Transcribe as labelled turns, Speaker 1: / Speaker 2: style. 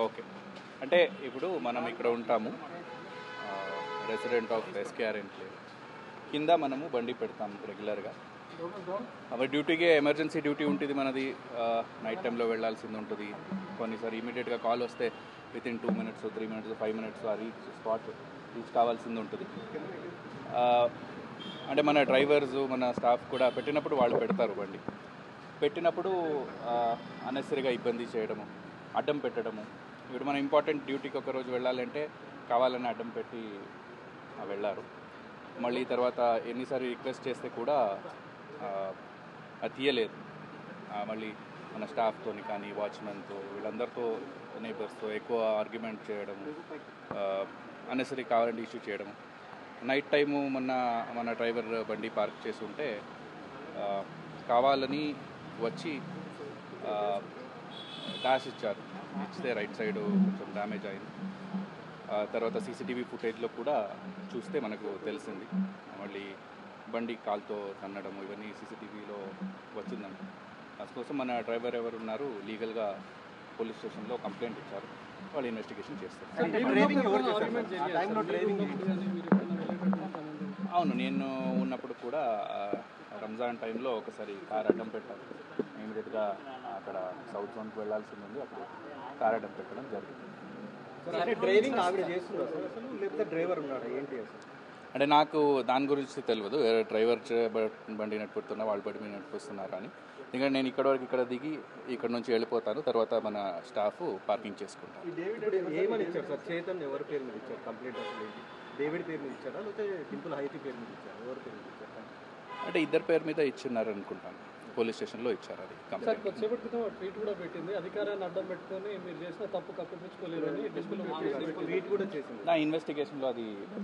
Speaker 1: Okay అంటే ఇప్పుడు మనం ఇక్కడ ఉంటాము రెసిడెంట్ ఆఫ్ ఎస్కేఆర్ ఎన్క్లేవ్ కింద మనము బండి పెడతాం రెగ్యులర్గా అవి డ్యూటీకి ఎమర్జెన్సీ డ్యూటీ ఉంటుంది మనది నైట్ టైంలో వెళ్ళాల్సింది ఉంటుంది కొన్నిసారి ఇమీడియట్గా కాల్ వస్తే within two minutes three minutes five minutes ఆ రీచ్ స్పాట్ రీచ్ కావాల్సింది ఉంటుంది ఆ, అంటే మన డ్రైవర్స్ మన స్టాఫ్ కూడా పెట్టినప్పుడు వాళ్ళు పెడతారు బండి పెట్టినప్పుడు అన్నెసరీగా ఇబ్బంది చేయడము అడ్డం పెట్టడము ఇప్పుడు మనం ఇంపార్టెంట్ డ్యూటీకి ఒక రోజు వెళ్ళాలంటే కావాలని అడ్డం పెట్టి ఆ, వెళ్ళారు మళ్ళీ తర్వాత ఎన్నిసార్లు రిక్వెస్ట్ చేస్తే కూడా ఆ, అది తీయలేదు ఆ, మళ్ళీ మన స్టాఫ్తోని కానీ వాచ్మెన్తో వీళ్ళందరితో నేబర్స్తో ఎక్కువ ఆర్గ్యుమెంట్ చేయడము అన్నెసరీ కావాలంటే ఇష్యూ చేయడము నైట్ టైము మొన్న మన డ్రైవర్ బండి పార్క్ చేసి ఉంటే ఆ, కావాలని వచ్చి ఆ, డాష్ ఇచ్చారు ఇచ్చితే రైట్ సైడ్ కొంచెం డ్యామేజ్ అయింది ఆ తర్వాత సీసీటీవీ ఫుటేజ్లో కూడా చూస్తే మనకు తెలిసింది మళ్ళీ బండి కాల్తో తన్నడం ఇవన్నీ సీసీటీవీలో వచ్చిందంట అందుకోసం మన డ్రైవర్ ఎవరు ఉన్నారు లీగల్గా పోలీస్ స్టేషన్లో కంప్లైంట్ ఇచ్చారు వాళ్ళు ఇన్వెస్టిగేషన్ చేస్తారు
Speaker 2: డ్రైవింగ్ ఎవరు చేశారు సార్? ఆ టైంలో డ్రైవింగ్
Speaker 1: అవును నేను ఉన్నప్పుడు కూడా ఆ, రంజాన్ టైంలో ఒకసారి కార్ అడ్డం పెట్టాను ఇమీడియట్గా అక్కడ సౌత్ జోన్కి వెళ్ళాల్సింది ఉంది అక్కడ కార్ అడ్డం పెట్టడం జరిగింది
Speaker 2: అంటే డ్రైవింగ్ ఆవిడ చేస్తుందా సార్ అసలు లేకపోతే డ్రైవర్ ఉన్నాడా ఏంటి అసలు
Speaker 1: అంటే నాకు దాని గురించి తెలియదు వేరే డ్రైవర్ చే- బ- బండి నడిపిస్తున్నా వాళ్ళ బండి మీద నడిపిస్తున్నారు అని ఎందుకంటే నేను ఇక్కడ వరకు ఇక్కడ దిగి ఇక్కడ నుంచి వెళ్ళిపోతాను తర్వాత మన స్టాఫ్ పార్కింగ్ చేసుకుంటాను
Speaker 2: ఈ డేవిడ్ ఏమని ఇచ్చారు సార్ చేతన్ ఎవరి పేరు మీద ఇచ్చారు కంప్లైంట్ అసలు ఏంటి డేవిడ్ పేరు మీద ఇచ్చారా లేకపోతే డింపుల్ హైతి పేరు మీద ఇచ్చారు ఎవరి పేరు మీద ఇచ్చారు
Speaker 1: అంటే ఇద్దరు పేరు మీద ఇచ్చినారు అనుకుంటాను పోలీస్ స్టేషన్లో ఇచ్చారు అది
Speaker 3: సార్
Speaker 1: కంప్లైంట్
Speaker 3: కొద్దిసేపటి క్రితం ఒక ట్వీట్ కూడా పెట్టింది అధికారాన్ని అడ్డం పెట్టుకొని మీరు చేసిన తప్పు కప్పిపుచ్చుకోలేదని డిస్ప్లే
Speaker 2: ట్వీట్ కూడా చేసింది
Speaker 1: నా ఇన్వెస్టిగేషన్లో అది